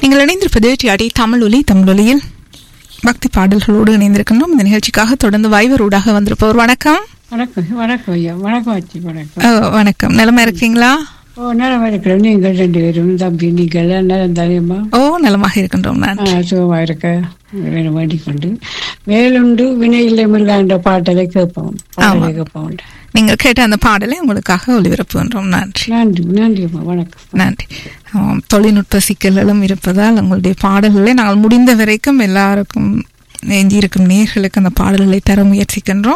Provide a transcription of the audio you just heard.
நீங்கள் இணைந்திருப்பது டிஆடி தமிழொலி தமிழொலியில் பக்தி பாடல்களோடு இணைந்திருக்கின்றோம் இந்த நிகழ்ச்சிக்காக தொடர்ந்து வைவரூடாக வந்திருப்பவர் வணக்கம் வணக்கம் வணக்கம் ஐயா வணக்கம் ஆச்சி வணக்கம் அஹ், வணக்கம் நிலமா இருக்கீங்களா ஓ நேரம் இருக்கிறோம் நீங்கள் ரெண்டு பேரும் தம்பி நீங்கள் நேரம் தானியம்மா ஓ நலமாக இருக்கின்றோம் நான் சுகமாக இருக்க வேணும் வேண்டிக் கொண்டு வேலுண்டு வினையில்லை முருகா என்ற பாட்டலை கேட்போம் பாடலை கேட்போம் நீங்கள் கேட்ட அந்த பாடலை உங்களுக்காக ஒளிபரப்புகின்றோம் நன்றி நன்றி நன்றிம்மா வணக்கம் நன்றி ஆமாம், தொழில்நுட்ப சிக்கல்களும் இருப்பதால் உங்களுடைய பாடல்களை நாங்கள் முடிந்த வரைக்கும் எல்லாருக்கும் எஞ்சியிருக்கும் நேர்களுக்கு அந்த பாடல்களை தர முயற்சிக்கின்றோம்